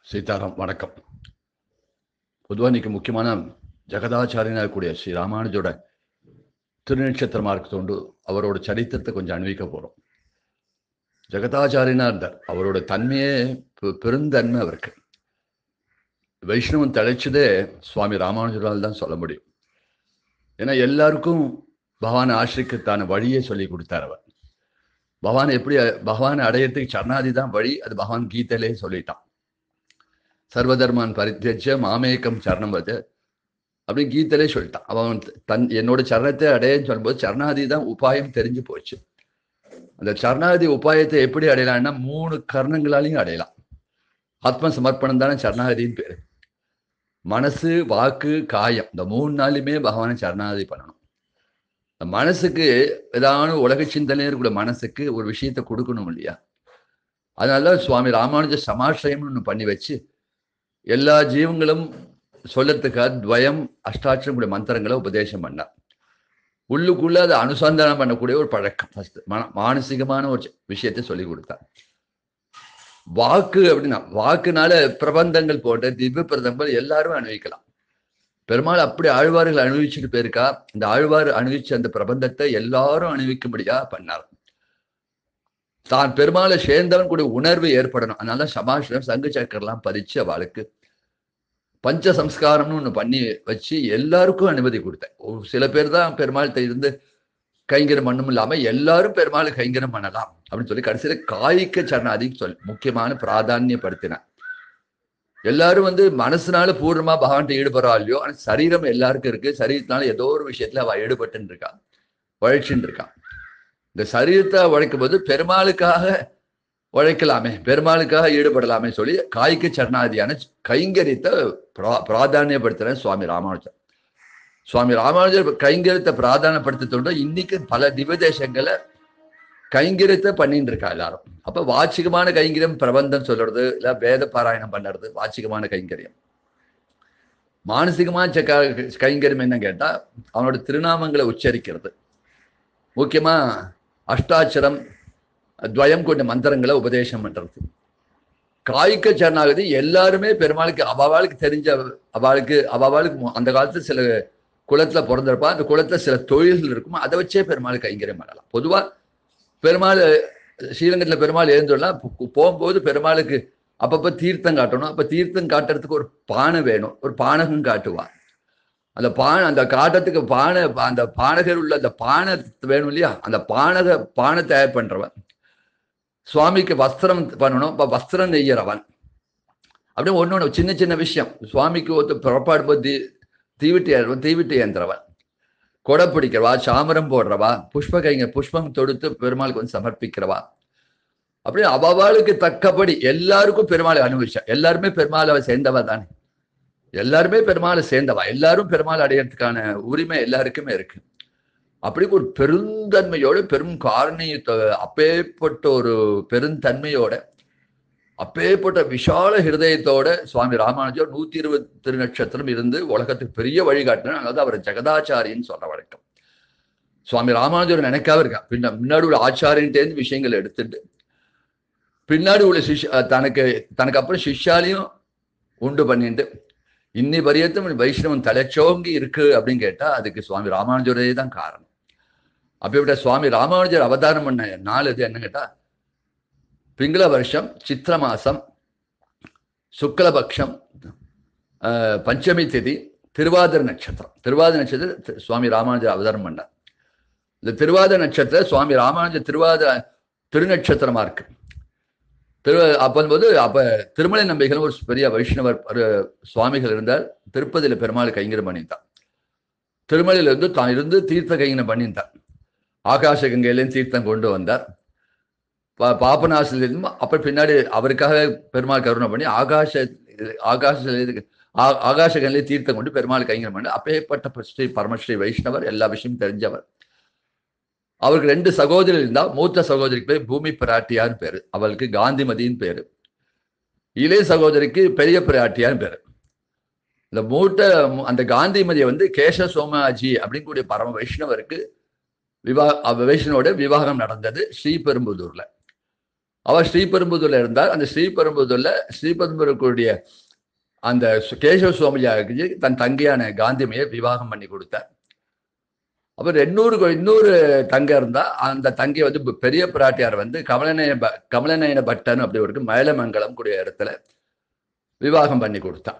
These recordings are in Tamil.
சீதாராம் வணக்கம் பொதுவாக இன்னைக்கு முக்கியமான ஜெகதாச்சாரியனாக கூடிய ஸ்ரீ ராமானுஜோட திருநட்சத்திரமா இருக்கத்தோண்டு அவரோட சரித்திரத்தை கொஞ்சம் அணிவிக்க போறோம் ஜெகதாச்சாரியனா இருந்தார் அவரோட தன்மையே பெ- பெருந்தன்மை அவருக்கு வைஷ்ணவன் தழைச்சதே சுவாமி ராமானுஜரால் தான் சொல்ல முடியும் ஏன்னா எல்லாருக்கும் பகவான் ஆசிரிக்கத்தான வழியை சொல்லி கொடுத்தார் அவர் பகவான் எப்படி பகவானை அடையறதுக்கு சரணாதி தான் வழி அது பகவான் கீதையிலே சொல்லிட்டான் சர்வதர்மான் பரித்தியஜ மாமேக்கம் சரணம் வத அப்படின்னு கீதையிலே சொல்லிட்டான் அவன் தன் என்னோட சரணத்தை அடையன்னு சொல்லும்போது சரணாதி தான் உபாயம் தெரிஞ்சு போச்சு அந்த சரணாதி உபாயத்தை எப்படி அடையலாம்னா மூணு கர்ணங்களாலையும் அடையலாம் ஆத்ம சமர்ப்பணம் தானே சரணாகதின்னு பேரு மனசு வாக்கு காயம் இந்த மூணு நாளுமே பகவானை சரணாகதி பண்ணணும் இந்த மனசுக்கு ஏதாவது உலக சிந்தனை இருக்கிற மனசுக்கு ஒரு விஷயத்தை கொடுக்கணும் இல்லையா அதனால சுவாமி ராமானுஜ சமாசிரயம்னு ஒன்று பண்ணி வச்சு எல்லா ஜீவங்களும் சொல்லத்துக்காக துவயம் அஷ்டாட்சரம் கூடிய மந்திரங்களை உபதேசம் பண்ணார் உள்ளுக்குள்ள அதை அனுசந்தானம் பண்ணக்கூடிய ஒரு பழக்கம் ஃபர்ஸ்ட் மன மானசீகமான ஒரு விஷயத்தை சொல்லி கொடுத்தார் வாக்கு அப்படின்னா வாக்குனால பிரபந்தங்கள் போன்ற திவ்ய பிரபந்தங்கள் எல்லாரும் அனுபவிக்கலாம் பெருமாள் அப்படி ஆழ்வார்கள் அனுபவிச்சுட்டு போயிருக்கா இந்த ஆழ்வார் அனுபவிச்ச அந்த பிரபந்தத்தை எல்லாரும் அனுபவிக்கும்படியா பண்ணார் தான் பெருமாளை சேர்ந்தவன் கூட உணர்வு ஏற்படணும் அதனால சபாஷனம் சங்கு சக்கரெல்லாம் பதிச்சு அவளுக்கு பஞ்ச சம்ஸ்காரம்னு ஒன்று பண்ணி வச்சு எல்லாருக்கும் அனுமதி கொடுத்தேன் ஒரு சில பேர் தான் பெருமாள்கிட்ட இருந்து கைங்கரம் பண்ணும் இல்லாம எல்லாரும் பெருமாள் கைங்கரம் பண்ணலாம் அப்படின்னு சொல்லி கடைசியில காய்க்க சரணாதிக்கு சொல் முக்கியமான பிராதானியப்படுத்தினேன் எல்லாரும் வந்து மனசுனால பூர்ணமா பகவான்கிட்ட ஈடுபடுறா இல்லையோ ஆனா சரீரம் எல்லாருக்கும் இருக்கு சரீரத்தினால ஏதோ ஒரு விஷயத்துல அவ ஈடுபட்டுன்னு இருக்கா உழைச்சுன்னு இருக்கான் இந்த சரீரத்தை உழைக்கும் போது பெருமாளுக்காக உழைக்கலாமே பெருமாளுக்காக ஈடுபடலாமே சொல்லி காய்க்கு சரணாதியான கைங்கரியத்தை பிரா பிராதானியப்படுத்துறேன் சுவாமி ராமானுஜர் சுவாமி ராமானுஜர் கைங்கரியத்தை பிராதானப்படுத்த இன்னைக்கு பல திவதேசங்களை கைங்கரியத்தை பண்ணிட்டு இருக்கா எல்லாரும் அப்ப வாச்சிகமான கைங்கரியம் பிரபந்தம் சொல்றது இல்ல வேத பாராயணம் பண்ணுறது வாச்சிகமான கைங்கரியம் மானசிகமான செக்க- கைங்கரியம் என்ன கேட்டா அவனோட திருநாமங்களை உச்சரிக்கிறது முக்கியமா அஷ்டாட்சரம் துவயம் கொண்ட மந்திரங்களை உபதேசம் பண்றது காய்க்க சரணாகதி எல்லாருமே பெருமாளுக்கு அவாளுக்கு தெரிஞ்ச அவாளுக்கு அவாளுக்கு அந்த காலத்துல சில குலத்துல பிறந்திருப்பா அந்த குலத்துல சில தொழில்கள் இருக்கும் அதை வச்சே பெருமாளுக்கு கைங்கரியம் பண்ணலாம் பொதுவா பெருமாள் ஸ்ரீரங்கத்துல பெருமாள் எழுந்துடலாம் போகும்போது பெருமாளுக்கு அப்பப்ப தீர்த்தம் காட்டணும் அப்ப தீர்த்தம் காட்டுறதுக்கு ஒரு பானை வேணும் ஒரு பானகம் காட்டுவா அந்த பானை அந்த காட்டத்துக்கு பானை அந்த பானகர் உள்ள அந்த பானை வேணும் இல்லையா அந்த பானக பானை தயார் பண்றவன் சுவாமிக்கு வஸ்திரம் பண்ணணும் இப்ப வஸ்திரம் நெய்யறவன் அப்படியே ஒண்ணு ஒண்ணு சின்ன சின்ன விஷயம் சுவாமிக்கு ஒருத்தர் புறப்பாடு போது தீ தீவிட்டு ஏறுவன் தீவிட்டு ஏந்திரவன் கொடை பிடிக்கிறவா சாமரம் போடுறவா புஷ்ப கைங்க புஷ்பம் தொடுத்து பெருமாளுக்கு வந்து சமர்ப்பிக்கிறவா அப்படியே அவளுக்கு தக்கபடி எல்லாருக்கும் பெருமாளை அனுபவிச்சா எல்லாருமே பெருமாளை சேர்ந்தவா தானே எல்லாருமே பெருமாளை சேர்ந்தவா எல்லாரும் பெருமாள் அடையறதுக்கான உரிமை எல்லாருக்குமே இருக்கு அப்படி ஒரு பெருந்தன்மையோட பெரும் காரணியத்தோ அப்பேற்பட்ட ஒரு பெருந்தன்மையோட அப்பேற்பட்ட விஷால ஹிருதயத்தோட சுவாமி ராமானுஜர் நூத்தி இருபது திருநட்சத்திரம் இருந்து உலகத்துக்கு பெரிய வழிகாட்டினார் அதாவது அவர் ஜெகதாச்சாரியன்னு சொல்ற வழக்கம் சுவாமி ராமானுஜர் நினைக்காம இருக்கா பின்ன முன்னாடி உள்ள ஆச்சாரியன்ட்டேருந்து விஷயங்களை எடுத்துட்டு பின்னாடி உள்ள சிஷ் தனக்கு தனக்கு அப்புறம் சிஷ்யாலையும் உண்டு பண்ணிட்டு இன்னி பரியத்தும் வைஷ்ணவன் தலைச்சோங்கி இருக்கு அப்படின்னு கேட்டா அதுக்கு சுவாமி ராமானுஜரே தான் காரணம் அப்படிப்பட்ட சுவாமி ராமானுஜர் அவதாரம் பண்ண நாள் இது என்ன கேட்டா பிங்கள வருஷம் சித்திர மாசம் சுக்லபக்ஷம் ஆஹ், பஞ்சமி திதி திருவாதிர நட்சத்திரம் திருவாதிர நட்சத்திரம் தி- சுவாமி ராமானுஜர் அவதாரம் பண்ணார் இந்த திருவாதிர நட்சத்திரம் சுவாமி ராமானுஜர் திருவாதிர திருநட்சத்திரமா இருக்கு திரு அப்போது அப்ப திருமலை நம்பிகள் ஒரு பெரிய வைஷ்ணவர் ஒரு சுவாமிகள் இருந்தார் திருப்பதியில பெருமாள் கைங்கரம் பண்ணியிருந்தார் திருமலையில இருந்து தான் இருந்து தீர்த்த கைங்கரம் பண்ணியிருந்தார் ஆகாச கங்கையிலேயும் தீர்த்தம் கொண்டு வந்தார் பா- பாபநாசிலிருந்து அப்புறம் பின்னாடி அவருக்காக பெருமாள் கருணை பண்ணி ஆகாச ஆகாச ஆ- ஆகாச கங்கையிலே தீர்த்தம் கொண்டு பெருமாள் கைங்கரம் பண்ணி அப்பேற்பட்ட ஸ்ரீ பரமஸ்ரீ வைஷ்ணவர் எல்லா விஷயமும் தெரிஞ்சவர் அவருக்கு ரெண்டு சகோதரி இருந்தா மூத்த சகோதரிக்கு பேர் பூமி பிராட்டியான்னு பேரு அவளுக்கு காந்திமதின்னு பேரு இளைய சகோதரிக்கு பெரிய பிராட்டியான்னு பேரு இந்த மூத்த அந்த காந்திமதியை வந்து கேச சோமாஜி அப்படின்னு கூடிய பரம வைஷ்ணவருக்கு விவா அவ வைஷ்ணவோட விவாகம் நடந்தது ஸ்ரீபெரும்புதூர்ல அவர் ஸ்ரீபெரும்புதூர்ல இருந்தார் அந்த ஸ்ரீபெரும்புதூர்ல ஸ்ரீபெரும்புதூருக்குரிய அந்த சு- கேசவ சுவாமிஜி தன் தங்கையான காந்திமையை விவாகம் பண்ணி கொடுத்தார் அப்புறம் இன்னொரு கொ- இன்னொரு தங்க இருந்தா அந்த தங்கை வந்து ப- பெரிய பிராட்டியார் வந்து கமலநயன ப- கமலநயன பட்டன் அப்படி ஒரு மயிலமங்கலம் கூடிய இடத்துல விவாகம் பண்ணி கொடுத்தான்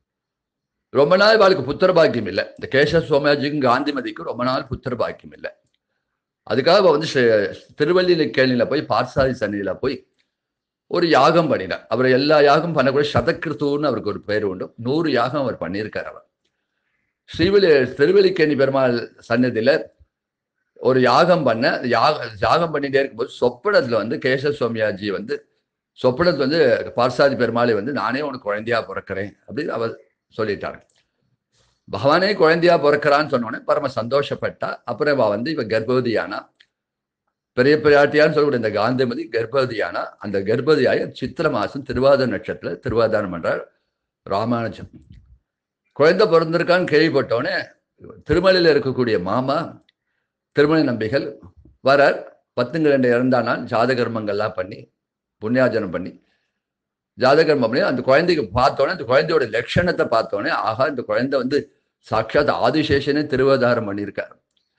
ரொம்ப நாள் அவளுக்கு புத்திர பாக்கியம் இல்லை இந்த கேசவ சுவாமிஜிக்கும் காந்திமதிக்கும் ரொம்ப நாள் புத்திர பாக்கியம் இல்லை அதுக்காக அவ வந்து ஸ்ரீ- திருவல்லிக்கேணியில போய் பார்சாதி சன்னியில போய் ஒரு யாகம் பண்ணினார் அவர் எல்லா யாகம் பண்ணக்கூடிய சதக்கிருத்துன்னு அவருக்கு ஒரு பேர் உண்டு நூறு யாகம் அவர் பண்ணியிருக்கார் அவர் ஸ்ரீவெளி திருவல்லிக்கேணி பெருமாள் சன்னதியில ஒரு யாகம் பண்ண யாக யாகம் பண்ணிட்டே இருக்கும்போது சொப்பனத்துல வந்து கேசவ சுவாமியாஜி வந்து சொப்பனத்துல வந்து பார்சாதி பெருமாளை வந்து நானே உனக்கு குழந்தையா பிறக்கிறேன் அப்படின்னு அவர் சொல்லிட்டாங்க பகவானே குழந்தையா பிறக்கிறான்னு சொன்ன உடனே பரம சந்தோஷப்பட்டா அப்புறம் இவ வந்து இவ கர்ப்பவதியானா பெரிய பிராட்டியான்னு சொல்லக்கூடிய இந்த காந்திமதி கர்ப்பவதியானா அந்த கர்ப்பவதியாய சித்திர மாசம் திருவாதிர நட்சத்திரத்துல திருவாதாரம் பண்றார் ராமானுஜம் குழந்தை பிறந்திருக்கான்னு கேள்விப்பட்டோடனே திருமலையில இருக்கக்கூடிய மாமா திருமலை நம்பிகள் வரார் பத்துங்க ரெண்டு இறந்தா நாள் ஜாதகர்மங்கள்லாம் பண்ணி புண்ணியாஜனம் பண்ணி ஜாதகர்மம் பண்ணி அந்த குழந்தைக்கு பார்த்தோன்னே அந்த குழந்தையோட லட்சணத்தை பார்த்தோன்னே ஆகா இந்த குழந்தை வந்து சாட்சாத் ஆதிசேஷனே திருவதாரம் பண்ணியிருக்கார்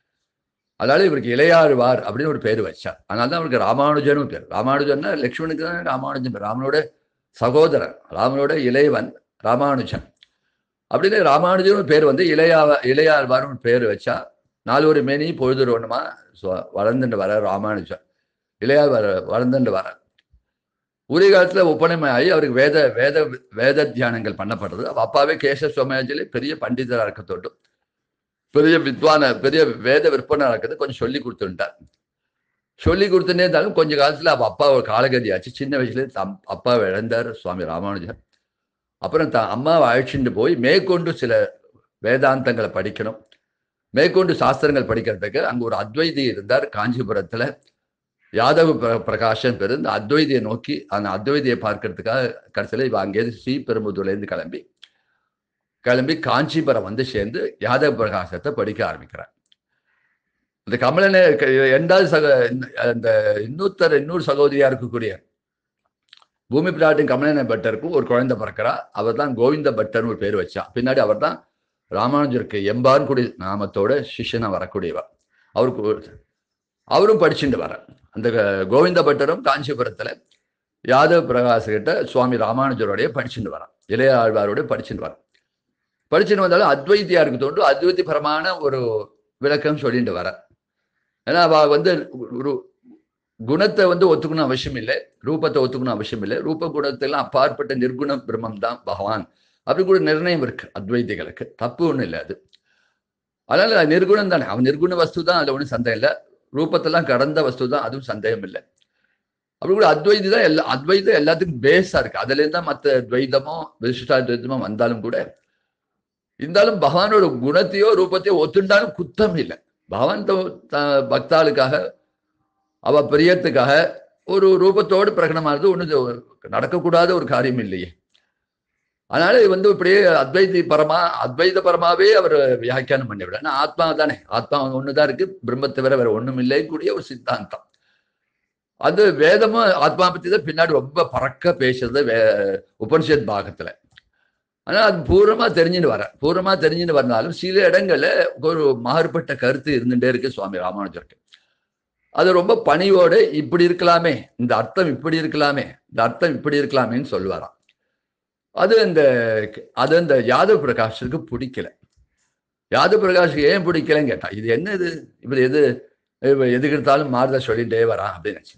அதனால இவருக்கு இளையாழ்வார் அப்படின்னு ஒரு பேர் வச்சார் அதனால தான் அவருக்கு ராமானுஜனும் பேர் ராமானுஜன்னா லக்ஷ்மணுக்கு தான் ராமானுஜன் பேர் ராமனோட சகோதரன் ராமனோட இளையவன் ராமானுஜன் அப்படின்னு ராமானுஜன் பேர் வந்து இளையா இளையாழ்வார்னு பேர் வச்சா நாலு ஒரு மேனி பொழுது ஒண்ணுமா சொ- வளர்ந்துட்டு வர ராமானுஜன் இளையாழ்வார் வளர்ந்துட்டு வர உரிய காலத்துல ஒப்பனைமை ஆகி அவருக்கு வேத வேத வேத தியானங்கள் பண்ணப்படுறது அவ அப்பாவே கேச சுவாமியாஜிலே பெரிய பண்டிதரா இருக்கத்தோடு பெரிய வித்வான பெரிய வேத விற்பனை இருக்குது கொஞ்சம் சொல்லி கொடுத்துட்டார் சொல்லி கொடுத்துட்டே இருந்தாலும் கொஞ்ச காலத்துல அவ அப்பா ஒரு காலகதி ஆச்சு சின்ன வயசுல தம் அப்பாவை இழந்தார் சுவாமி ராமானுஜர் அப்புறம் தான் அம்மாவை அழைச்சிட்டு போய் மேற்கொண்டு சில வேதாந்தங்களை படிக்கணும் மேற்கொண்டு சாஸ்திரங்கள் படிக்கிறதுக்கு அங்க ஒரு அத்வைதி இருந்தார் காஞ்சிபுரத்துல யாதவ பிர- பிரகாஷன் பேரு இந்த அத்வைதியை நோக்கி அந்த அத்வைதியை பார்க்கறதுக்காக கடைசியில இவ அங்கேயிருந்து ஸ்ரீபெரும்புதூர்ல இருந்து கிளம்பி கிளம்பி காஞ்சிபுரம் வந்து சேர்ந்து யாதவ பிரகாசத்தை படிக்க ஆரம்பிக்கிறார் இந்த கமலனே க- இரண்டாவது சக இந்த- அந்த இன்னொருத்தர் இன்னொரு சகோதரியா இருக்கக்கூடிய பூமி பிராட்டின் கமலன பட்டருக்கும் ஒரு குழந்தை பிறக்கிறா அவர் தான் கோவிந்த பட்டர்னு ஒரு பேர் வச்சா பின்னாடி அவர் தான் ராமானுஜருக்கு எம்பான் குடி நாமத்தோட சிஷ்யனா வரக்கூடியவர் அவருக்கு ஒரு- அவரும் படிச்சுட்டு வர அந்த க- கோவிந்த பட்டரும் காஞ்சிபுரத்துல யாதவ பிரகாஷ் கிட்ட சுவாமி ராமானுஜரோடய படிச்சுட்டு வரான் இளைய ஆழ்வாரோட படிச்சுட்டு வரான் படிச்சுட்டு வந்தாலும் அத்வைத்தியா இருக்கு தோன்று அத்வைத்தி பரமான ஒரு விளக்கம் சொல்லிட்டு வர ஏன்னா அவ வந்து ஒரு குணத்தை வந்து ஒத்துக்கணும் அவசியம் இல்லை ரூபத்தை ஒத்துக்கணும் அவசியம் இல்லை ரூப குணத்தெல்லாம் அப்பாற்பட்ட நிர்குண பிரம்மம் தான் பகவான் அப்படி கூட நிர்ணயம் இருக்கு அத்வைதிகளுக்கு தப்பு ஒண்ணும் இல்லை அது அதனால அது நிர்குணம் தானே அவன் நிர்குண வஸ்து தான் அதுல ஒன்றும் சந்தேகம் இல்லை ரூபத்தெல்லாம் கடந்த வஸ்து தான் அதுவும் சந்தேகம் இல்லை அப்படி கூட அத்வைதி தான் எல்லா அத்வைதம் எல்லாத்துக்கும் பேஸா இருக்கு அதுல இருந்தா மற்ற துவைதமோ விசிஷ்டாத்வைதமோ வந்தாலும் கூட இருந்தாலும் பகவானோட குணத்தையோ ரூபத்தையோ ஒத்துண்டாலும் குத்தம் இல்லை பகவான் தோ- த- பக்தாளுக்காக அவ பிரியத்துக்காக ஒரு ரூபத்தோடு பிரகடனமானது ஒண்ணு நடக்கக்கூடாத ஒரு காரியம் இல்லையே அதனால இது வந்து இப்படியே அத்வைதி பரமா அத்வைத பரமாவே அவர் வியாக்கியானம் பண்ணிவிட ஏன்னா ஆத்மா தானே ஆத்மா ஒண்ணுதான் இருக்கு பிரம்மத்தை தவிர வேற ஒண்ணும் இல்லை கூடிய ஒரு சித்தாந்தம் அது வேதமும் ஆத்மா பத்தி தான் பின்னாடி ரொம்ப பறக்க பேசுறது வே உபனிஷத் பாகத்துல ஆனா அது பூர்வமா தெரிஞ்சுட்டு வர பூர்வமா தெரிஞ்சுட்டு வந்தாலும் சில இடங்கள்ல ஒரு மாறுபட்ட கருத்து இருந்துட்டே இருக்கு சுவாமி ராமானுஜருக்கு அது ரொம்ப பணிவோட இப்படி இருக்கலாமே இந்த அர்த்தம் இப்படி இருக்கலாமே இந்த அர்த்தம் இப்படி இருக்கலாமேன்னு சொல்லுவாராம் அது இந்த அது இந்த யாதவ் பிரகாஷுக்கு பிடிக்கல யாதவ் பிரகாஷுக்கு ஏன் பிடிக்கலன்னு கேட்டா இது என்ன இது இவர் எது இவர் எதுக்கு எடுத்தாலும் மாறுதா சொல்லிட்டே வரான் அப்படின்னு நினைச்சு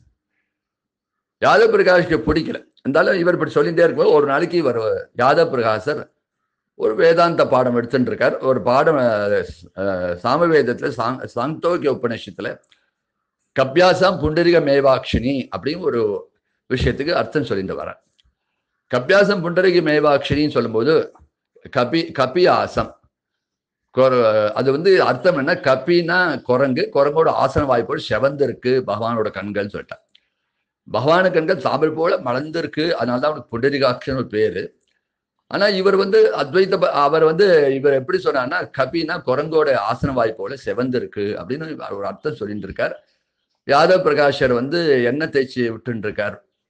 யாதவ் பிரகாஷுக்கு பிடிக்கல இருந்தாலும் இவர் இப்படி சொல்லிட்டே இருக்கும்போது ஒரு நாளைக்கு இவர் யாதவ் பிரகாசர் ஒரு வேதாந்த பாடம் எடுத்துட்டு இருக்கார் ஒரு பாடம் அஹ், சாமவேதத்துல சாங் சாந்தோக்கிய உபநிஷத்துல கப்யாசம் புண்டரிக மேவாக்ஷினி அப்படின்னு ஒரு விஷயத்துக்கு அர்த்தம் சொல்லிட்டு வரேன் கப்யாசம் புண்டரிக மேவாக்ஷினின்னு சொல்லும்போது கபி கபியாசம் கொர- அது வந்து அர்த்தம் என்ன கப்பினா குரங்கு குரங்கோட ஆசன வாய்ப்போடு செவந்து இருக்கு பகவானோட கண்கள்னு சொல்லிட்டார் பகவான கண்கள் தாமல் போல மலர்ந்திருக்கு அதனால தான் அவனுக்கு புண்டரிகாட்சன் ஒரு பேரு ஆனா இவர் வந்து அத்வைத ப- அவர் வந்து இவர் எப்படி சொன்னார்னா கபினா குரங்கோட ஆசன வாய்ப்போல செவந்து இருக்கு அப்படின்னு ஒரு அர்த்தம் சொல்லிட்டு இருக்கார் யாதவ் பிரகாஷர் வந்து எண்ணெய் தேய்ச்சி விட்டுன்னு இருக்கார்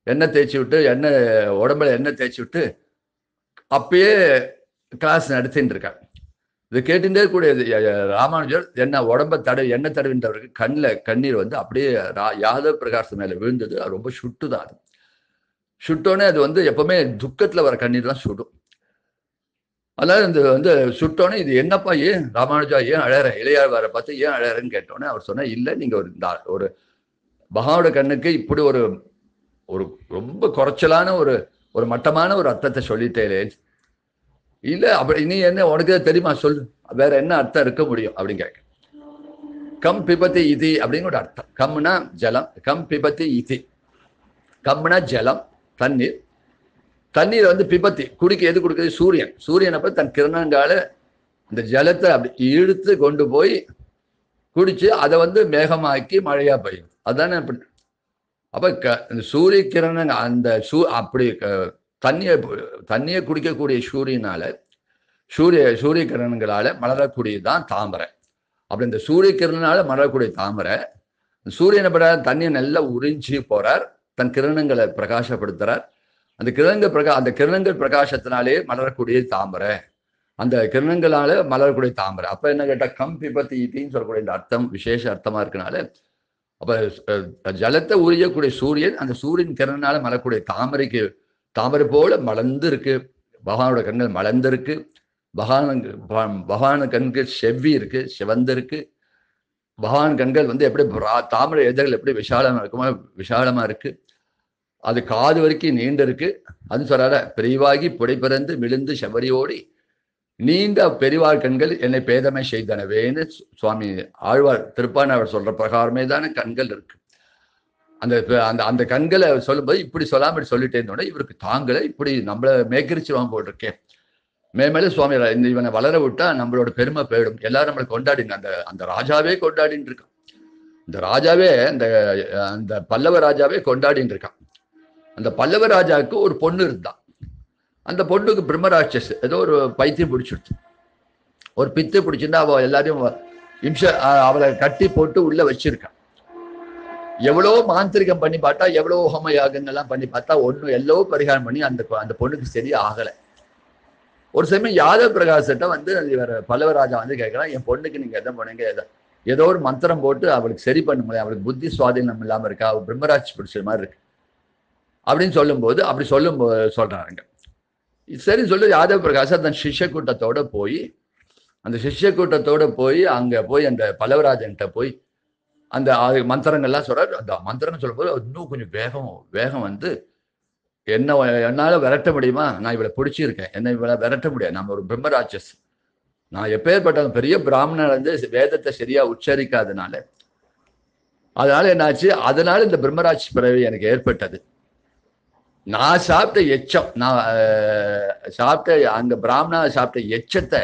எண்ணெய் தேய்ச்சி விட்டு எண்ணெய் உடம்புல எண்ணெய் தேய்ச்சி விட்டு அப்பயே கிளாஸ் நடத்தின்னு இருக்காங்க இது கேட்டுட்டே கூட ராமானுஜர் என்ன உடம்ப தடை எண்ணெய் தடவின்றவருக்கு கண்ணில் கண்ணீர் வந்து அப்படியே ரா- யாதவ் பிரகாஷ் மேல விழுந்தது அது ரொம்ப சுட்டு தான் அது சுட்டோன்னே அது வந்து எப்பவுமே துக்கத்துல வர கண்ணீர் தான் சுடும் அதனால இந்த வந்து சுட்டோன்னே இது என்னப்பா ஏன் ராமானுஜா ஏன் அழற இளையாழ்வாரை பார்த்து ஏன் அழறன்னு கேட்டோன்னே அவர் சொன்னா இல்லை நீங்க ஒரு இந்த ஒரு மகாவோட கண்ணுக்கு இப்படி ஒரு ஒரு ரொம்ப குறைச்சலான ஒரு ஒரு மட்டமான ஒரு அர்த்தத்தை சொல்லிட்டேலே இல்ல அப்படி நீ என்ன உனக்கு தான் தெரியுமா சொல்லு வேற என்ன அர்த்தம் இருக்க முடியும் அப்படின்னு கேட்க கம் பிபத்தி இதி அப்படின்னு ஒரு அர்த்தம் கம்னா ஜலம் கம் பிபத்தி இதி கம்னா ஜலம் தண்ணீர் தண்ணீர் வந்து பிபத்தி குடிக்க எது கொடுக்குறது சூரியன் சூரியன் அப்ப தன் கிரணங்கால இந்த ஜலத்தை அப்படி இழுத்து கொண்டு போய் குடிச்சு அதை வந்து மேகமாக்கி மழையா பெய்யும் அதானே இப்ப அப்ப க- இந்த சூரிய கிரணங்க அந்த சூ அப்படி க- தண்ணியை தண்ணியை குடிக்கக்கூடிய சூரியனால சூரிய சூரிய கிரணங்களால மலரக்கூடியதுதான் தாமரை அப்படி இந்த சூரிய கிரணனால மலரக்கூடிய தாமரை சூரியனை பட தண்ணியை நல்லா உறிஞ்சி போறார் தன் கிரணங்களை பிரகாசப்படுத்துறார் அந்த கிரணங்கள் பிரகா அந்த கிரணங்கள் பிரகாசத்தினாலே மலரக்கூடிய தாமரை அந்த கிரணங்களால மலரக்கூடிய தாமரை அப்ப என்ன கேட்டா கம் பிபத்தி ஈட்டின்னு சொல்லக்கூடிய இந்த அர்த்தம் விசேஷ அர்த்தமா இருக்கனால அப்ப அஹ், ஜலத்தை உரியக்கூடிய சூரியன் அந்த சூரியன் கிரணனால மலரக்கூடிய தாமரைக்கு தாமரை போல மலர்ந்து இருக்கு பகவானோட கண்கள் மலர்ந்து இருக்கு பகவான் பகவான கண்கள் செவ்வி இருக்கு சிவந்து இருக்கு பகவான் கண்கள் வந்து எப்படி பிரா- தாமரை எதழ்கள் எப்படி விஷாலமா இருக்குமோ விஷாலமா இருக்கு அது காது வரைக்கும் நீண்டு இருக்கு அது சொல்றார பெரிவாகி புடை பிறந்து மிழுந்து செவரியோடி நீண்ட பெரிவார் கண்கள் என்னை பேதமை செய்தனவேன்னு சு- சுவாமி ஆழ்வார் திருப்பானவர் சொல்ற பிரகாரமே தானே கண்கள் இருக்கு அந்த அந்த அந்த கண்களை சொல்லும்போது இப்படி சொல்லாம இப்படி சொல்லிட்டே இருந்தோட இவருக்கு தாங்களே இப்படி நம்மள மேய்கரிச்சிருவாங்க போல் இருக்கே மேமேல சுவாமி இந்த இவனை வளர விட்டா நம்மளோட பெருமை போயிடும் எல்லாரும் நம்மளை கொண்டாடிங்க அந்த அந்த ராஜாவே கொண்டாடின்னு இருக்கான் இந்த ராஜாவே அந்த அந்த பல்லவ ராஜாவே கொண்டாடின்னு இருக்கான் அந்த பல்லவ ராஜாவுக்கு ஒரு பொண்ணு இருந்தான் அந்த பொண்ணுக்கு பிரம்மராட்சஸ் ஏதோ ஒரு பைத்தியம் பிடிச்சிடுச்சு ஒரு பித்து பிடிச்சிருந்தா அவ எல்லாரையும் இம்ச அஹ் அவளை கட்டி போட்டு உள்ள வச்சிருக்கான் எவ்வளோ மாந்திரிகம் பண்ணி பார்த்தா எவ்வளோ ஹோம யாகங்கள்லாம் பண்ணி பார்த்தா ஒன்றும் எல்லோ பரிகாரம் பண்ணி அந்த அந்த பொண்ணுக்கு சரியா ஆகலை ஒரு சமயம் யாதவ பிரகாசத்தை வந்து இவர் பல்லவராஜா வந்து கேட்கறான் என் பொண்ணுக்கு நீங்க எதை பண்ணுங்க எதை ஏதோ ஒரு மந்திரம் போட்டு அவளுக்கு சரி பண்ண முடியும் அவளுக்கு புத்தி சுவாதீனம் இல்லாம இருக்கா அவள் பிரம்மராஜ் பிடிச்ச மாதிரி இருக்கு அப்படின்னு சொல்லும்போது அப்படி சொல்லும் போ- சொல்றாங்க சரி சொல்லி யாதவ பிரகாஷ் தன் சிஷ்ய கூட்டத்தோட போய் அந்த சிஷ்ய கூட்டத்தோட போய் அங்க போய் அந்த பல்லவராஜன்கிட்ட போய் அந்த அது மந்திரங்கள்லாம் சொல்றாரு அந்த மந்திரம் சொல்லும்போது அவர் இன்னும் கொஞ்சம் வேகம் வேகம் வந்து என்ன என்னால விரட்ட முடியுமா நான் இவளை பிடிச்சிருக்கேன் என்ன இவளை விரட்ட முடியாது நம்ம ஒரு பிரம்மராட்சஸ் நான் எப்பேற்பட்ட பெரிய பிராமணர் வந்து வேதத்தை சரியா உச்சரிக்காதனால அதனால என்னாச்சு அதனால இந்த பிரம்மராட்சி பிறவி எனக்கு ஏற்பட்டது நான் சாப்பிட்ட எச்சம் நான் அஹ், சாப்பிட்ட அங்க பிராமணா சாப்பிட்ட எச்சத்தை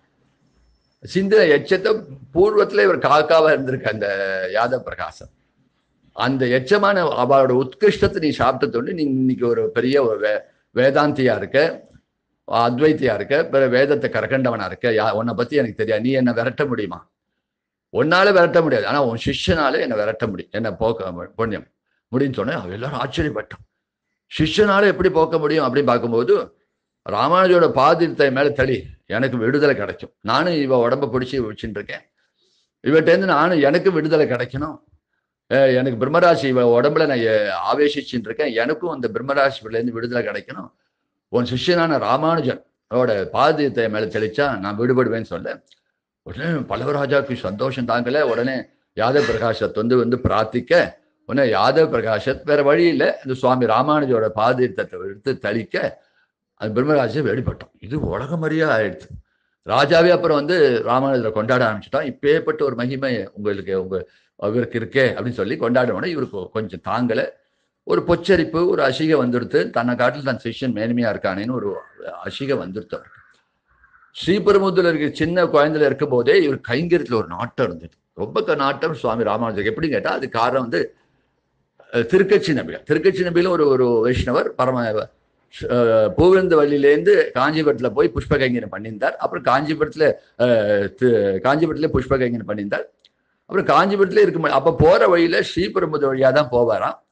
சிந்தின எச்சத்தை பூர்வத்துல இவர் காக்காவா இருந்திருக்கு அந்த யாதவ பிரகாசம் அந்த எச்சமான அவளோட உத்கிருஷ்டத்தை நீ சாப்பிட்டதோடு நீ இன்னைக்கு ஒரு பெரிய ஒரு வே வேதாந்தியா இருக்க அத்வைத்தியா இருக்க பிற வேதத்தை கரகண்டவனா இருக்க யா உன்னை பத்தி எனக்கு தெரியாது நீ என்ன விரட்ட முடியுமா உன்னால விரட்ட முடியாது ஆனா உன் சிஷ்யனால என்னை விரட்ட முடியும் என்ன போக்க மு- புண்ணியம் முடியும்னு சொன்னேன் அவ எல்லாரும் ஆச்சரியப்பட்டோம் சிஷ்யனால எப்படி போக்க முடியும் அப்படின்னு பார்க்கும்போது ராமானுஜோட பாதிரத்தை மேல தளி எனக்கு விடுதலை கிடைக்கும் நானும் இவ உடம்ப பிடிச்சி வச்சுட்டு இருக்கேன் இவட்டேருந்து நானும் எனக்கு விடுதலை கிடைக்கணும் அஹ் எனக்கு பிரம்மராசி இவ உடம்புல நான் எ- ஆவேசிச்சுட்டு இருக்கேன் எனக்கும் அந்த பிரம்மராசிலேருந்து விடுதலை கிடைக்கணும் உன் சிஷ்யனான ராமானுஜன் அவரோட பாதியத்தை மேல தெளிச்சா நான் விடுபடுவேன்னு சொல்ல உடனே பல்லவராஜாவுக்கு சந்தோஷம் தாங்கல உடனே யாதவ் பிரகாஷத் வந்து வந்து பிரார்த்திக்க உடனே யாதவ் பிரகாஷத் வேற வழி இல்லை இந்த சுவாமி ராமானுஜோட பாதீர்த்தத்தை எடுத்து தளிக்க அது பிரம்மராஜை வெளிப்பட்டோம் இது உலகமறியா ஆயிடுச்சு ராஜாவே அப்புறம் வந்து ராமானுஜரை கொண்டாட ஆரம்பிச்சுட்டான் இப்பேற்பட்ட ஒரு மகிமை உங்களுக்கு உங்க இவருக்கு இருக்கே அப்படின்னு சொல்லி கொண்டாடுவோட இவருக்கு கொஞ்சம் தாங்கல ஒரு பொச்சரிப்பு ஒரு அசிகை வந்துடுத்து தன்னை காட்டில் தன் சிஷ்யன் மேன்மையா இருக்கானேன்னு ஒரு அசிகை வந்துடுத்து அவருக்கு ஸ்ரீபெருமுத்துல இருக்க சின்ன குழந்தையில இருக்கும் போதே இவர் கைங்கரியத்துல ஒரு நாட்டம் இருந்தது ரொம்ப க- நாட்டம் சுவாமி ராமானுஜர் எப்படி கேட்டா அது காரணம் வந்து அஹ், திருக்கட்சி நபிகள் திருக்கட்சி நபியில ஒரு ஒரு வைஷ்ணவர் பரம அஹ், பூவிருந்த வழியிலேருந்து காஞ்சிபுரத்துல போய் புஷ்ப கைங்கரியம் பண்ணியிருந்தார் அப்புறம் காஞ்சிபுரத்துல அஹ், தி- காஞ்சிபுரத்துல புஷ்ப கைங்கரியம் பண்ணியிருந்தார் அப்புறம் காஞ்சிபுரத்துல இருக்கும் அப்ப போற வழியில ஸ்ரீபெரும்புதூர் வழியா தான் போவாராம்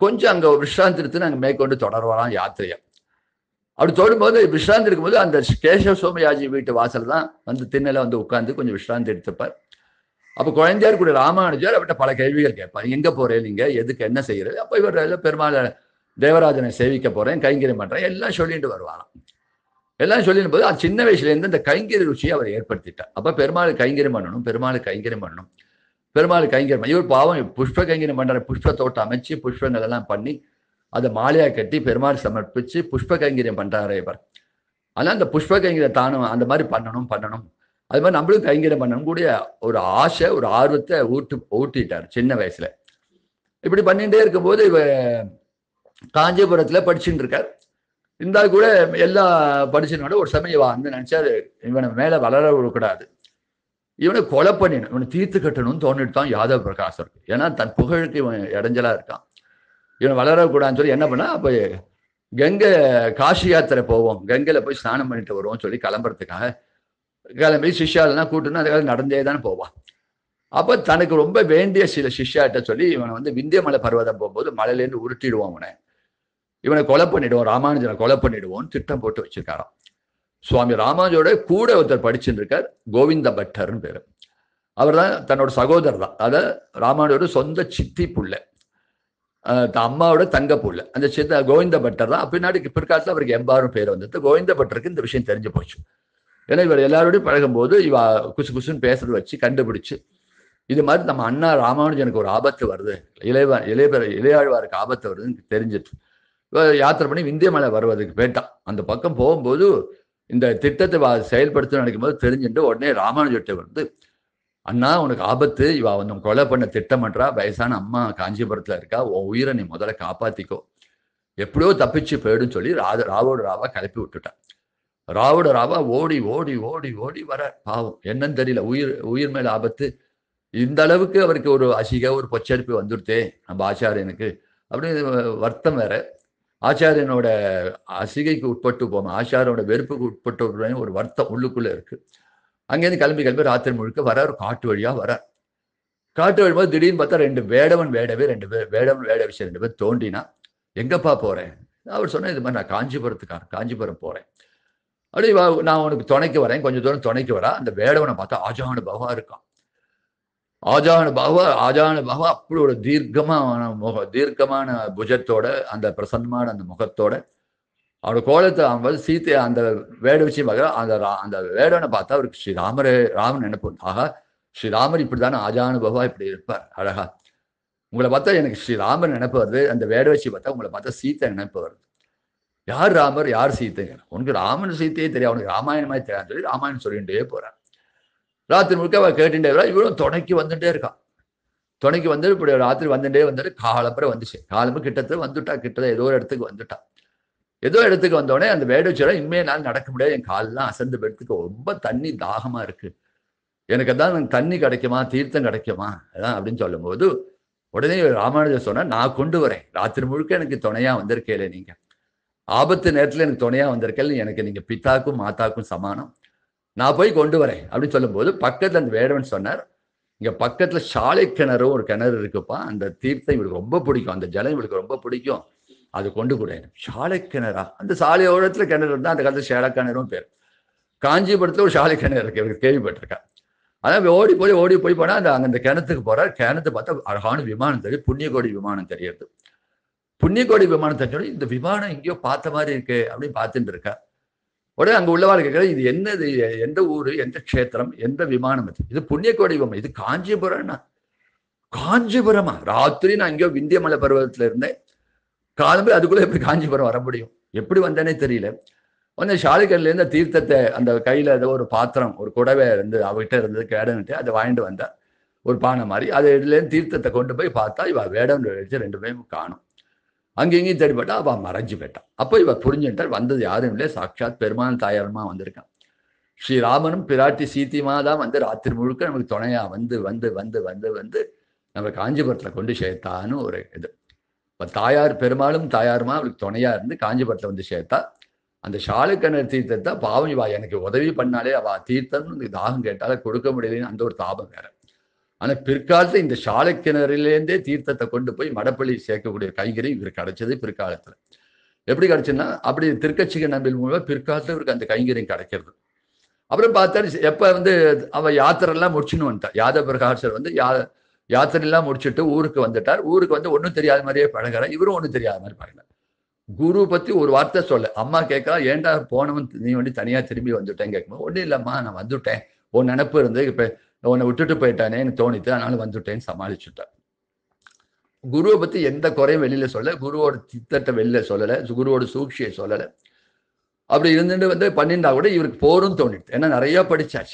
கொஞ்சம் அங்க விஸ்ராந்தி எடுத்து நாங்க மேற்கொண்டு தொடர்வலாம் யாத்திரையை அப்படி தொடும்போது விஸ்ராந்தி இருக்கும்போது அந்த கேசவ சோமயாஜி வீட்டு வாசல் தான் வந்து திண்ணையில வந்து உட்கார்ந்து கொஞ்சம் விஸ்ராந்தி எடுத்துப்பார் அப்ப குழந்தையார் கூட ராமானுஜர் அவர்கிட்ட பல கேள்விகள் கேட்பார் எங்க போறேன் நீங்க எதுக்கு என்ன செய்யறது அப்ப இவர் எல்லாம் பெருமாள் தேவராஜனை சேவிக்க போறேன் கைங்கரியம் பண்றேன் எல்லாம் சொல்லிட்டு வருவாராம் எல்லாம் சொல்லிடும் போது அது சின்ன வயசுல இருந்து இந்த கைங்கரி ருச்சியை அவர் ஏற்படுத்திட்டார் அப்ப பெருமாள் கைங்கரியம் பண்ணணும் பெருமாள் கைங்கரியம் பண்ணணும் பெருமாள் கைங்கரியம் பண்ணி- இவர் பாவம் புஷ்ப கைங்கரியம் பண்ற புஷ்ப தோட்டம் அமைச்சு புஷ்பங்கள் எல்லாம் பண்ணி அதை மாலையா கட்டி பெருமாள் சமர்ப்பிச்சு புஷ்ப கைங்கரியம் பண்றாரு இவர் அதனால அந்த புஷ்ப கைங்கரியம் தானும் அந்த மாதிரி பண்ணணும் பண்ணணும் அது மாதிரி நம்மளும் கைங்கரியம் பண்ணணும் கூடிய ஒரு ஆசை ஒரு ஆர்வத்தை ஊட்டு ஊட்டிட்டார் சின்ன வயசுல இப்படி பண்ணிட்டே இருக்கும்போது இவ காஞ்சிபுரத்துல படிச்சுட்டு இருக்கார் இருந்தால் கூட எல்லா படிச்சுனோட ஒரு சமயம் வந்து நினைச்சாரு இவனை மேல வளர விடக்கூடாது இவனை கொலை பண்ணிடணும் இவனை தீர்த்து கட்டணும்னு தோணிட்டு தான் யாதவ பிரகாசம் இருக்கு ஏன்னா தன் புகழுக்கு இவன் இடைஞ்சலா இருக்கான் இவன் வளரக்கூடாதுன்னு சொல்லி என்ன பண்ணா அப்ப கங்கை காசி யாத்திரை போவோம் கங்கையில போய் ஸ்நானம் பண்ணிட்டு வருவோம்னு சொல்லி கிளம்புறதுக்காக கிளம்பி சிஷ்யாலெல்லாம் கூட்டுன்னு அதுக்காக நடந்தே தானே போவான் அப்ப தனக்கு ரொம்ப வேண்டிய சில சிஷ்யாட்ட சொல்லி இவனை வந்து விந்தியமலை பர்வதம் போகும்போது மலையிலேருந்து உருட்டிடுவான் அவனை இவனை கொலை பண்ணிடுவோம் ராமானுஜனை கொலை பண்ணிடுவோம்னு திட்டம் போட்டு வச்சிருக்காராம் சுவாமி ராமானுஜோட கூட ஒருத்தர் படிச்சுட்டு இருக்கார் கோவிந்த பட்டர்னு பேரு அவர் தான் தன்னோட சகோதரர் தான் அத ராமானுஜோட சொந்த சித்தி புள்ள அஹ் த- அம்மாவோட தங்க புள்ள அந்த சித்த கோவிந்த பட்டர் தான் பின்னாடி பிற்காலத்தில் அவருக்கு எம்பாரும் பேர் வந்தது கோவிந்த பட்டருக்கு இந்த விஷயம் தெரிஞ்சு போச்சு ஏன்னா இவர் எல்லாரோடையும் பழகும்போது இவ குசு குசுன்னு பேசுறது வச்சு கண்டுபிடிச்சு இது மாதிரி நம்ம அண்ணா ராமானுஜனுக்கு ஒரு ஆபத்து வருது இளையவா இளைய இளையாழ்வாருக்கு ஆபத்து வருதுன்னு தெரிஞ்சிட்டு இவ யாத்திரை பண்ணி விந்தியமலை வருவதுக்கு போயிட்டான் அந்த பக்கம் போகும்போது இந்த திட்டத்தை வா- செயல்படுத்த நினைக்கும் போது தெரிஞ்சுட்டு உடனே ராமானுஜர்கிட்ட வந்து அண்ணா உனக்கு ஆபத்து இவ வந்து கொலை பண்ண திட்டம் பண்றா வயசான அம்மா காஞ்சிபுரத்துல இருக்கா உன் உயிரை நீ முதல்ல காப்பாத்திக்கோ எப்படியோ தப்பிச்சு போயிடுன்னு சொல்லி ராத ராவோட ராவா கிளப்பி விட்டுட்டான் ராவோட ராவா ஓடி ஓடி ஓடி ஓடி வர பாவம் என்னன்னு தெரியல உயிர் உயிர் மேல ஆபத்து இந்த அளவுக்கு அவருக்கு ஒரு அசிக ஒரு பொச்சரிப்பு வந்துடுத்தே நம்ம ஆச்சாரியனுக்கு அப்படின்னு வருத்தம் வேற ஆச்சாரியனோட அசிகைக்கு உட்பட்டு போவோம் ஆச்சாரியனோட வெறுப்புக்கு உட்பட்டு போவோம் ஒரு வருத்தம் உள்ளுக்குள்ள இருக்கு அங்கேருந்து கிளம்பி கிளம்பி ராத்திரி முழுக்க வர ஒரு காட்டு வழியா வர காட்டு வரும்போது திடீர்னு பார்த்தா ரெண்டு வேடவன் வேடவே ரெண்டு பேர் வேடவன் வேட விஷயம் ரெண்டு பேர் தோண்டினா எங்கப்பா போறேன் அவர் சொன்னேன் இது மாதிரி நான் காஞ்சிபுரத்துக்காரன் காஞ்சிபுரம் போறேன் அப்படி வா நான் உனக்கு துணைக்கு வரேன் கொஞ்சம் தூரம் துணைக்கு வரா அந்த வேடவனை பார்த்தா ஆஜானு பகவா இருக்கான் ஆஜானு பகவா ஆஜானு பகவா அப்படி ஒரு தீர்க்கமான முக தீர்க்கமான புஜத்தோட அந்த பிரசன்னமான அந்த முகத்தோட அவரோட கோலத்தை அவன் வந்து சீத்தை அந்த வேட விஷயம் பார்க்க அந்த ரா- அந்த வேடவனை பார்த்தா அவருக்கு ஸ்ரீராமரே ராமன் நினைப்பு ஆகா ஸ்ரீராமர் இப்படிதானே ஆஜானுபவா இப்படி இருப்பார் அழகா உங்களை பார்த்தா எனக்கு ஸ்ரீராமர் நினைப்பு வருது அந்த வேட வச்சு பார்த்தா உங்களை பார்த்தா சீத்தை நினைப்பு வருது யார் ராமர் யார் சீத்தை உனக்கு ராமன் சீத்தையே தெரியும் அவனுக்கு ராமாயணமாய் தெரியாது சொல்லி ராமாயணம் சொல்லிகிட்டே போறான் ராத்திரி முழுக்க அவ கேட்டுட்டே வரா இவரும் துணைக்கு வந்துட்டே இருக்கான் துணைக்கு வந்து இப்படி ராத்திரி வந்துட்டே வந்துட்டு காலப்புறம் வந்துச்சு காலம்பு கிட்டத்தட்ட வந்துட்டா கிட்ட ஏதோ ஒரு இடத்துக்கு வந்துட்டா ஏதோ இடத்துக்கு வந்தோடனே அந்த வேடுச்சரம் இனிமே நான் நடக்க முடியாது என் காலெல்லாம் அசந்து போயிடுறதுக்கு ரொம்ப தண்ணி தாகமா இருக்கு எனக்கு தான் தண்ணி கிடைக்குமா தீர்த்தம் கிடைக்குமா அதான் அப்படின்னு சொல்லும்போது உடனே ராமானுஜர் சொன்னா நான் கொண்டு வரேன் ராத்திரி முழுக்க எனக்கு துணையா வந்திருக்கேல நீங்க ஆபத்து நேரத்துல எனக்கு துணையா வந்திருக்கேன் எனக்கு நீங்க பித்தாக்கும் மாத்தாக்கும் சமானம் நான் போய் கொண்டு வரேன் அப்படின்னு சொல்லும்போது பக்கத்துல அந்த வேடவன் சொன்னார் இங்க பக்கத்துல சாலை கிணறும் ஒரு கிணறு இருக்குப்பா அந்த தீர்த்தம் இவருக்கு ரொம்ப பிடிக்கும் அந்த ஜலம் இவருக்கு ரொம்ப பிடிக்கும் அது கொண்டு கூட சாலை கிணறா அந்த சாலையோரத்துல கிணறு இருந்தா அந்த காலத்துல சேலை கிணறும் பேர் காஞ்சிபுரத்துல ஒரு சாலை கிணறு இருக்கு இவருக்கு கேள்விப்பட்டிருக்கா அதான் ஓடி போய் ஓடி போய் போனா அந்த அங்க அந்த கிணத்துக்கு போறார் கிணத்து பார்த்தா அழகான விமானம் தெரியும் புண்ணியகோடி விமானம் தெரியுது புண்ணியகோடி விமானம் தெரிஞ்சோட இந்த விமானம் எங்கேயோ பார்த்த மாதிரி இருக்கு அப்படின்னு பார்த்துட்டு இருக்கா உடனே அங்க உள்ளவாள் கேட்கிற இது என்னது எந்த ஊரு எந்த க்ஷேத்திரம் எந்த விமானம் இது இது புண்ணியகோடி விமானம் இது காஞ்சிபுரம்னா காஞ்சிபுரமா ராத்திரி நான் எங்கேயோ விந்தியமலை பருவத்துல இருந்தேன் காலம்பு அதுக்குள்ள எப்படி காஞ்சிபுரம் வர முடியும் எப்படி வந்தேனே தெரியல வந்து ஷாலிகர்ல இருந்து தீர்த்தத்தை அந்த கையில ஏதோ ஒரு பாத்திரம் ஒரு குடவை இருந்து அவகிட்ட இருந்தது கேடன்ட்டு அதை வாங்கிட்டு வந்தா ஒரு பானை மாதிரி அது இதுல இருந்து தீர்த்தத்தை கொண்டு போய் பார்த்தா இவ வேடம் வச்சு ரெண்டு பேரும் காணும் அங்க இங்கேயும் தேடிப்பட்டா அவ மறைஞ்சு போயிட்டான் அப்போ இவ புரிஞ்சுட்டார் வந்தது யாரும் இல்லை சாட்சாத் பெருமாள் தாயாரமா வந்திருக்கான் ஸ்ரீராமனும் பிராட்டி சீத்தியமா தான் வந்து ராத்திரி முழுக்க நமக்கு துணையா வந்து வந்து வந்து வந்து வந்து நம்ம காஞ்சிபுரத்துல கொண்டு சேர்த்தான்னு ஒரு இது இப்ப தாயார் பெருமாளும் தாயாருமா அவளுக்கு துணையா இருந்து காஞ்சிபுரத்துல வந்து சேர்த்தா அந்த ஷாலுக்கணர் தீர்த்தத்தை பாவம் இவா எனக்கு உதவி பண்ணாலே அவ தீர்த்தம்னு தாகம் கேட்டாலே கொடுக்க முடியலன்னு அந்த ஒரு தாபம் வேற ஆனா பிற்காலத்துல இந்த சாலைக்கிணறிலேருந்தே தீர்த்தத்தை கொண்டு போய் மடப்பள்ளி சேர்க்கக்கூடிய கைங்கரியம் இவருக்கு கிடைச்சது பிற்காலத்துல எப்படி கிடைச்சுன்னா அப்படி திருக்கட்சிக நம்பில் மூலமா பிற்காலத்துல இவருக்கு அந்த கைங்கரியம் கிடைக்கிறது அப்புறம் பார்த்தாரு எப்ப வந்து அவ யாத்திரை எல்லாம் முடிச்சுன்னு வந்துட்டார் யாதவ பிரகாசர் வந்து யா யாத்திரை எல்லாம் முடிச்சுட்டு ஊருக்கு வந்துட்டார் ஊருக்கு வந்து ஒன்றும் தெரியாத மாதிரியே பழகிறார் இவரும் ஒன்றும் தெரியாத மாதிரி பழகினார் குரு பத்தி ஒரு வார்த்தை சொல்ல அம்மா கேட்கறா ஏன்டா போனவன் நீ வந்து தனியா திரும்பி வந்துட்டேன் கேட்கும்போது ஒன்றும் இல்லைம்மா நான் வந்துட்டேன் உன் நினப்பு இருந்து இப்ப உன்னை விட்டுட்டு போயிட்டானே எனக்கு தோணித்து அதனால வந்துட்டேன்னு சமாளிச்சுட்டார் குருவை பத்தி எந்த குறையும் வெளியில சொல்ல குருவோட திட்டத்தை வெளியில சொல்லலை குருவோட சூழ்ச்சியை சொல்லலை அப்படி இருந்துட்டு வந்து பண்ணியிருந்தா கூட இவருக்கு போரும் தோணிட்டு ஏன்னா நிறைய படிச்சாச்சு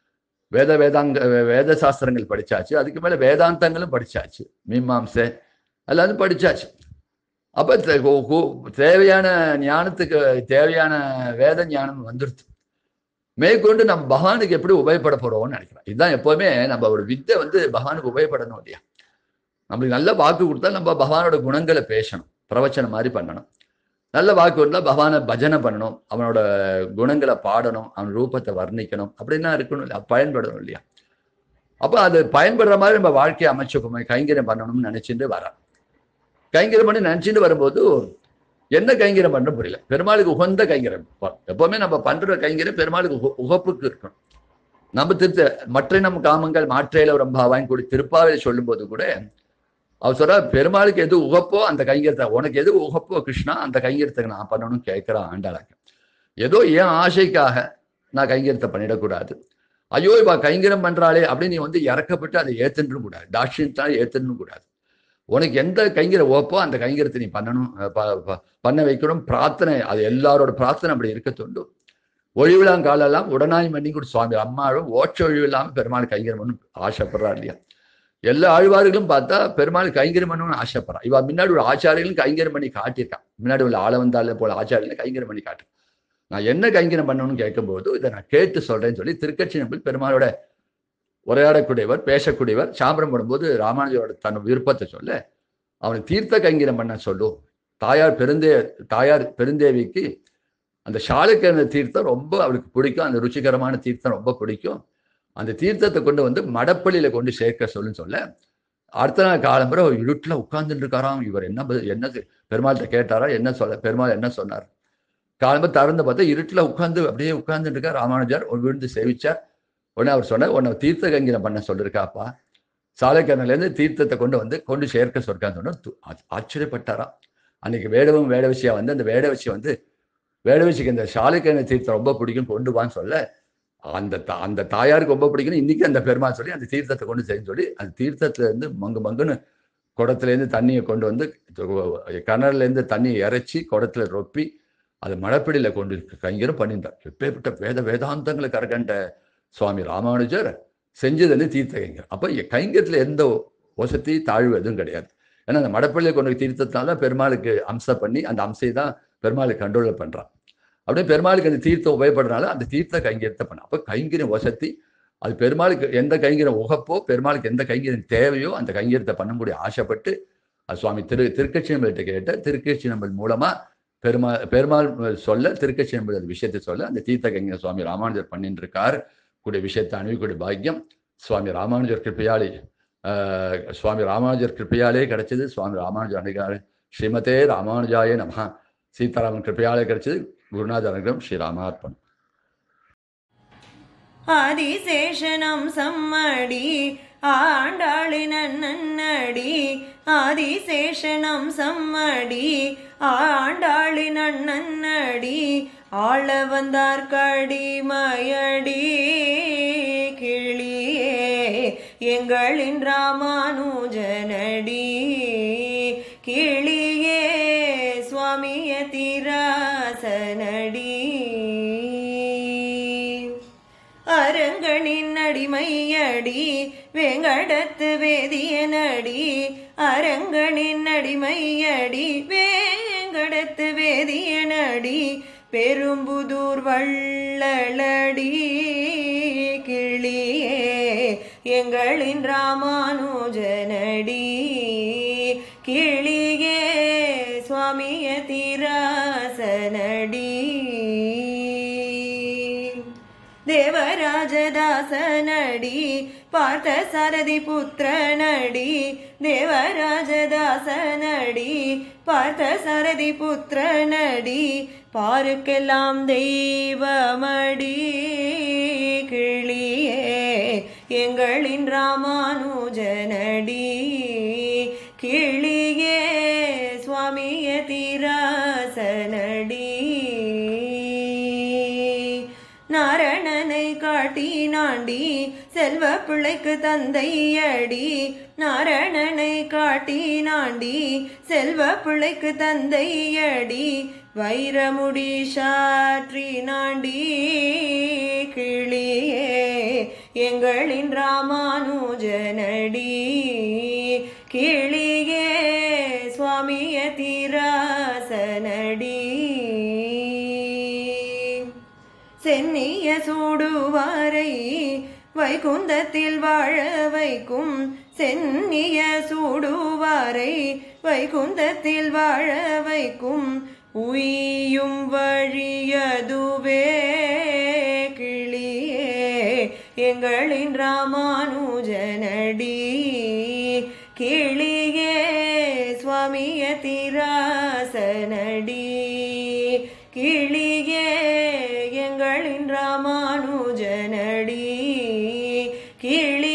வேத வேதாங்க வேத சாஸ்திரங்கள் படிச்சாச்சு அதுக்கு மேல வேதாந்தங்களும் படிச்சாச்சு மீமாம்சை எல்லாரும் படிச்சாச்சு அப்ப தே- கு- கு- தேவையான ஞானத்துக்கு தேவையான வேத ஞானம் வந்துடுது மேற்கொண்டு நம்ம பகவானுக்கு எப்படி உபயோகப்பட போறோம்னு நினைக்கிறோம் இதுதான் எப்பவுமே நம்ம ஒரு வித்தை வந்து பகவானுக்கு உபயோகப்படணும் இல்லையா நம்மளுக்கு நல்ல வாக்கு கொடுத்தா நம்ம பகவானோட குணங்களை பேசணும் பிரவச்சனம் மாதிரி பண்ணணும் நல்ல வாக்கு இருந்தால் பகவானை பஜனை பண்ணணும் அவனோட குணங்களை பாடணும் அவன் ரூபத்தை வர்ணிக்கணும் அப்படின்னா இருக்கணும் இல்லையா பயன்படணும் இல்லையா அப்போ அது பயன்படுற மாதிரி நம்ம வாழ்க்கையை அமைச்சுப்போமே கைங்கரியம் பண்ணணும்னு நினைச்சிட்டு வரான் கைங்கரியம் பண்ணி நினைச்சிட்டு வரும்போது என்ன கைங்கரியம் பண்ண புரியல பெருமாளுக்கு உகந்த கைங்கரியம் ப- எப்பவுமே நம்ம பண்ற கைங்கரியம் பெருமாளுக்கு உக- உகப்புக்கு இருக்கணும் நம்ம திருத்த மற்ற நம் காமங்கள் மாற்றையில ரம்பாவான்னு கூடி திருப்பாவையில் சொல்லும்போது கூட அவர் சொல்றா பெருமாளுக்கு எது உகப்போ அந்த கைங்கரத்தை உனக்கு எது உகப்போ கிருஷ்ணா அந்த கைங்கரத்துக்கு நான் பண்ணணும்னு கேட்கிறான் ஆண்டாளாங்க ஏதோ ஏன் ஆசைக்காக நான் கைங்கரத்தை பண்ணிடக்கூடாது ஐயோ இவ கைங்கரம் பண்றாளே அப்படின்னு நீ வந்து இறக்கப்பட்டு அதை ஏத்துன்னு கூடாது தாட்சியத்தால் ஏத்துன்னு கூடாது உனக்கு எந்த கைங்கர ஓப்போ அந்த கைங்கரத்தை நீ பண்ணணும் அஹ் ப- ப- பண்ண வைக்கணும் பிரார்த்தனை அது எல்லாரோட பிரார்த்தனை அப்படி இருக்க தொண்டு ஒழிவிழாங்காலெல்லாம் உடனாய் மண்ணி கூட சுவாமி அம்மாவும் ஓட்ச ஒழிவில்லாம பெருமாள் கைங்கரம் பண்ணணும் ஆசைப்படுறா இல்லையா எல்லா ஆழ்வார்களும் பார்த்தா பெருமாள் கைங்கரம் பண்ணணும்னு ஆசைப்படுறான் இவ முன்னாடி ஒரு ஆச்சாரியர்களும் கைங்கரம் பண்ணி காட்டியிருக்கான் முன்னாடி உள்ள ஆள வந்தால போல ஆச்சாரியர்கள் கைங்கரம் பண்ணி காட்டு நான் என்ன கைங்கரம் பண்ணணும்னு கேட்கும்போது இதை நான் கேட்டு சொல்றேன்னு சொல்லி திருக்கட்சி நம்பில் பெருமாளோட உரையாடக்கூடியவர் பேசக்கூடியவர் சாம்பரம் போடும்போது ராமானுஜரோட தன் விருப்பத்தை சொல்ல அவனை தீர்த்த கைங்கரம் பண்ண சொல்லும் தாயார் பெருந்தே தாயார் பெருந்தேவிக்கு அந்த சாளுக்கிழந்த தீர்த்தம் ரொம்ப அவருக்கு பிடிக்கும் அந்த ருச்சிகரமான தீர்த்தம் ரொம்ப பிடிக்கும் அந்த தீர்த்தத்தை கொண்டு வந்து மடப்பள்ளியில கொண்டு சேர்க்க சொல்லுன்னு சொல்ல அடுத்த நாள் காலம்புற இருட்டுல உட்கார்ந்துட்டு இருக்காராம் இவர் என்ன பதில் என்ன செ- பெருமாள்கிட்ட கேட்டாரா என்ன சொல்ல பெருமாள் என்ன சொன்னார் காலம்பு திறந்து பார்த்தா இருட்டுல உட்கார்ந்து அப்படியே உட்கார்ந்துட்டு இருக்கார் ராமானுஜர் ஒரு விழுந்து சேவிச்சார் உடனே அவர் சொன்னார் உன்னை தீர்த்த கங்கிரம் பண்ண சொல்லிருக்காப்பா சாலைக்கரணிலேருந்து தீர்த்தத்தை கொண்டு வந்து கொண்டு சேர்க்க சொல்லிருக்கான்னு சொன்னா து- ஆ- ஆச்சரியப்பட்டாராம் அன்னைக்கு வேடவும் வேடவசியா வந்து அந்த வேடவசி வந்து வேடவசிக்கு இந்த சாலைக்கரண தீர்த்தம் ரொம்ப பிடிக்கும் கொண்டு வான்னு சொல்ல அந்த தா- அந்த தாயாருக்கு ரொம்ப பிடிக்கும் இன்னைக்கு அந்த பெருமாள் சொல்லி அந்த தீர்த்தத்தை கொண்டு செய்யன்னு சொல்லி அந்த தீர்த்தத்துல இருந்து மங்கு மங்குன்னு குடத்துல இருந்து தண்ணியை கொண்டு வந்து கிணறுல இருந்து தண்ணியை இறைச்சி குடத்துல ரொப்பி அது மழப்பிடியில கொண்டு கைங்கரம் பண்ணியிருந்தார் எப்பேற்பட்ட வேத வேதாந்தங்களை கரகண்ட சுவாமி ராமானுஜர் செஞ்சது வந்து தீர்த்த கைங்கரம் அப்ப இங்க கைங்கரத்துல எந்த வசதி தாழ்வு எதுவும் கிடையாது ஏன்னா அந்த மடப்பள்ளியை கொண்டு போய் தீர்த்தத்தினால பெருமாளுக்கு அம்சம் பண்ணி அந்த அம்சை தான் பெருமாளுக்கு கண்ட்ரோல் பண்றான் அப்படியே பெருமாளுக்கு அந்த தீர்த்தம் உபயோகப்படுறதுனால அந்த தீர்த்த கைங்கரியத்தை பண்ண அப்ப கைங்கரியம் வசதி அது பெருமாளுக்கு எந்த கைங்கரம் உகப்போ பெருமாளுக்கு எந்த கைங்கரியம் தேவையோ அந்த கைங்கரியத்தை பண்ண முடிய ஆசைப்பட்டு அது சுவாமி திரு திருக்கட்சியம்பல்கிட்ட கேட்ட திருக்கட்சியம்பல் மூலமா பெருமாள் பெருமாள் சொல்ல திருக்கட்சியம்பல் அந்த விஷயத்தை சொல்ல அந்த தீர்த்த கைங்கர சுவாமி ராமானுஜர் பண்ணிட்டு இருக்கார் கூடிய விஷயத்தை அணுகக்கூடிய பாக்கியம் சுவாமி ராமானுஜர் கிருப்பையாலே ஆஹ், சுவாமி ராமானுஜர் கிருப்பையாலே கிடைச்சது சுவாமி ராமானுஜர் அணுகாரு ஸ்ரீமதே ராமானுஜாய நமஹ சீதாராமன் கிருப்பையாலே கிடைச்சது குருநாதர் அனுகிரம் ஸ்ரீ ராமார்ப்பணம் ஆதிசேஷனம் சம்மடி ஆண்டாளின் நன்னடி ஆதிசேஷனம் சம்மடி ஆண்டாளின் நன்னடி ஆள வந்தார் கடிமயடி கிளியே எங்களின் ராமானுஜனடி கிளியே சுவாமிய திராசனடி அரங்கனின் அடிமையடி வேங்கடத்து வேதியனடி அரங்கனின் அடிமையடி வேங்கடத்து வேதியனடி பெரும்புதூர் வள்ளலடி கிளியே எங்களின் ராமானுஜனடி கிளியே சுவாமிய திராசனடி தேவராஜதாசனடி பார்த்த சாரதி புத்திரனடி தேவராஜதாசனடி பார்த்த சாரதி புத்திரனடி பாருக்கெல்லாம் தெய்வமடி கிளியே எங்களின் ராமானுஜனடி கிளியே சுவாமிய திராசனடி நாரணனை காட்டினாண்டி செல்வ பிள்ளைக்கு தந்தையடி நாரணனை காட்டினாண்டி செல்வ பிள்ளைக்கு தந்தையடி வைரமுடி சாற்றினாண்டி கிளியே எங்களின் ராமானுஜனடி கிளியே சுவாமிய திராசனடி சென்னிய சூடுவாரை வைகுந்தத்தில் வாழ வைக்கும் சென்னிய சூடுவாரை வைகுந்தத்தில் வாழ வைக்கும் உய்யும் வழியதுவே கிளியே எங்களின் ராமானுஜனடி கிளியே சுவாமிய திராசனடி கிளியே எங்களின் ராமானுஜனடி கிளி